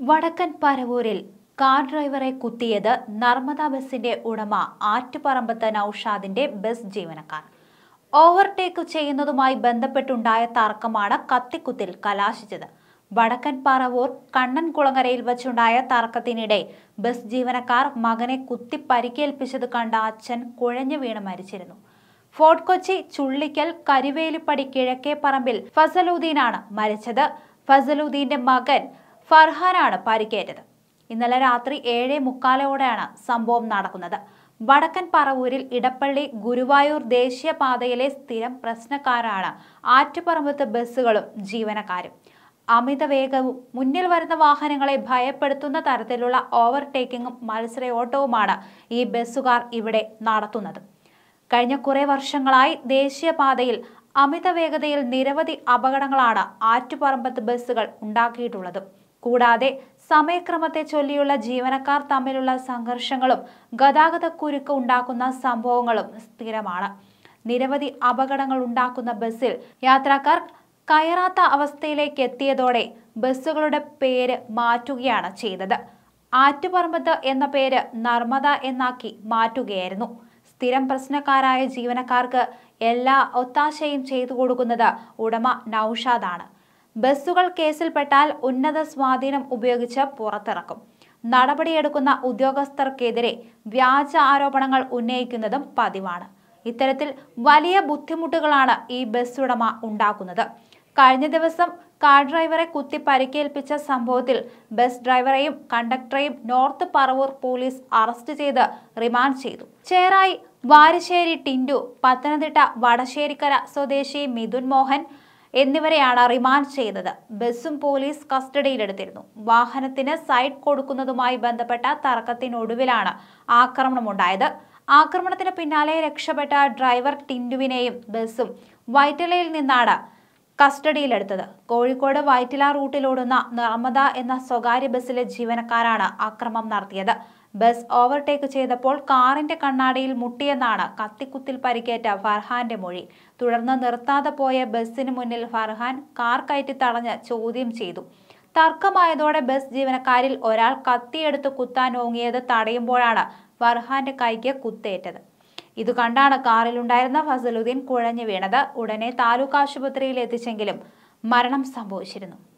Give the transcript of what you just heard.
വടക്കൻ പരവൂരിൽ കാർ ഡ്രൈവറെ കുത്തിയത് നർമ്മദ ബസിന്റെ ഉടമ ആറ്റുപറമ്പത്ത് നൌഷാദിന്റെ ബസ് ജീവനക്കാർ ഓവർടേക്ക് ചെയ്യുന്നതുമായി ബന്ധപ്പെട്ടുണ്ടായ തർക്കമാണ് കത്തിക്കുത്തിൽ കലാശിച്ചത് വടക്കൻ പറവൂർ കണ്ണൻകുളങ്ങരയിൽ വച്ചുണ്ടായ തർക്കത്തിനിടെ ബസ് ജീവനക്കാർ മകനെ കുത്തി പരിക്കേൽപ്പിച്ചത് കണ്ട അച്ഛൻ കുഴഞ്ഞു വീണ് മരിച്ചിരുന്നു ഫോർട്ട് കൊച്ചി ചുള്ളിക്കൽ കരിവേലിപ്പടി കിഴക്കേപ്പറമ്പിൽ ഫസലുദ്ദീനാണ് മരിച്ചത് ഫസലുദ്ദീന്റെ മകൻ ഫർഹാനാണ് പരിക്കേറ്റത് ഇന്നലെ രാത്രി ഏഴേ മുക്കാലോടെയാണ് സംഭവം നടക്കുന്നത് വടക്കൻ പറവൂരിൽ ഇടപ്പള്ളി ഗുരുവായൂർ ദേശീയപാതയിലെ സ്ഥിരം പ്രശ്നക്കാരാണ് ആറ്റുപറമ്പത്ത് ബസ്സുകളും ജീവനക്കാരും അമിത വേഗവും മുന്നിൽ വരുന്ന വാഹനങ്ങളെ ഭയപ്പെടുത്തുന്ന തരത്തിലുള്ള ഓവർടേക്കിങ്ങും മത്സരയോട്ടവുമാണ് ഈ ബസ്സുകാർ ഇവിടെ നടത്തുന്നത് കഴിഞ്ഞ കുറെ വർഷങ്ങളായി ദേശീയപാതയിൽ അമിത വേഗതയിൽ നിരവധി അപകടങ്ങളാണ് ആറ്റുപറമ്പത്ത് ബസ്സുകൾ ഉണ്ടാക്കിയിട്ടുള്ളത് കൂടാതെ സമയക്രമത്തെ ചൊല്ലിയുള്ള ജീവനക്കാർ തമ്മിലുള്ള സംഘർഷങ്ങളും ഗതാഗത കുരുക്ക് ഉണ്ടാക്കുന്ന സംഭവങ്ങളും സ്ഥിരമാണ് നിരവധി അപകടങ്ങൾ ഉണ്ടാക്കുന്ന ബസ്സിൽ യാത്രക്കാർ കയറാത്ത അവസ്ഥയിലേക്ക് എത്തിയതോടെ ബസ്സുകളുടെ പേര് മാറ്റുകയാണ് ചെയ്തത് ആറ്റുപറമ്പത്ത് എന്ന പേര് നർമ്മദ എന്നാക്കി മാറ്റുകയായിരുന്നു സ്ഥിരം പ്രശ്നക്കാരായ ജീവനക്കാർക്ക് എല്ലാ ഒത്താശയും ചെയ്തു കൊടുക്കുന്നത് ഉടമ നൌഷാദാണ് ബസ്സുകൾ കേസിൽപ്പെട്ടാൽ ഉന്നത സ്വാധീനം ഉപയോഗിച്ച് പുറത്തിറക്കും നടപടിയെടുക്കുന്ന ഉദ്യോഗസ്ഥർക്കെതിരെ വ്യാജ ആരോപണങ്ങൾ ഉന്നയിക്കുന്നതും പതിവാണ് ഇത്തരത്തിൽ വലിയ ബുദ്ധിമുട്ടുകളാണ് ഈ ബസ് ഉടമ ഉണ്ടാക്കുന്നത് കഴിഞ്ഞ ദിവസം കാർ ഡ്രൈവറെ കുത്തി പരിക്കേൽപ്പിച്ച സംഭവത്തിൽ ബസ് ഡ്രൈവറെയും കണ്ടക്ടറെയും നോർത്ത് പറവൂർ പോലീസ് അറസ്റ്റ് ചെയ്ത് റിമാൻഡ് ചെയ്തു ചേറായി വാരിശ്ശേരി ടിൻഡു പത്തനംതിട്ട വടശ്ശേരിക്കര സ്വദേശി മിഥുൻ മോഹൻ എന്നിവരെയാണ് റിമാൻഡ് ചെയ്തത് ബസ്സും പോലീസ് കസ്റ്റഡിയിലെടുത്തിരുന്നു വാഹനത്തിന് സൈഡ് കൊടുക്കുന്നതുമായി ബന്ധപ്പെട്ട തർക്കത്തിനൊടുവിലാണ് ആക്രമണമുണ്ടായത് ആക്രമണത്തിന് പിന്നാലെ രക്ഷപ്പെട്ട ഡ്രൈവർ ടിൻഡുവിനെയും ബസ്സും വൈറ്റലയിൽ നിന്നാണ് കസ്റ്റഡിയിലെടുത്തത് കോഴിക്കോട് വൈറ്റില റൂട്ടിലോടുന്ന നർമ്മദ എന്ന സ്വകാര്യ ബസ്സിലെ ജീവനക്കാരാണ് അക്രമം നടത്തിയത് ബസ് ഓവർടേക്ക് ചെയ്തപ്പോൾ കാറിന്റെ കണ്ണാടിയിൽ മുട്ടിയെന്നാണ് കത്തിക്കുത്തിൽ പരിക്കേറ്റ ഫർഹാന്റെ മൊഴി തുടർന്ന് നിർത്താതെ പോയ ബസ്സിന് മുന്നിൽ ഫർഹാൻ കാർ കയറ്റി തടഞ്ഞ് ചോദ്യം ചെയ്തു തർക്കമായതോടെ ബസ് ജീവനക്കാരിൽ ഒരാൾ കത്തിയെടുത്ത് കുത്താൻ ഓങ്ങിയത് തടയുമ്പോഴാണ് ഫർഹാന്റെ കൈക്ക് കുത്തേറ്റത് ഇത് കണ്ടാണ് കാറിലുണ്ടായിരുന്ന ഫസലുദ്ദീൻ കുഴഞ്ഞു വീണത് ഉടനെ താലൂക്ക് ആശുപത്രിയിൽ എത്തിച്ചെങ്കിലും മരണം സംഭവിച്ചിരുന്നു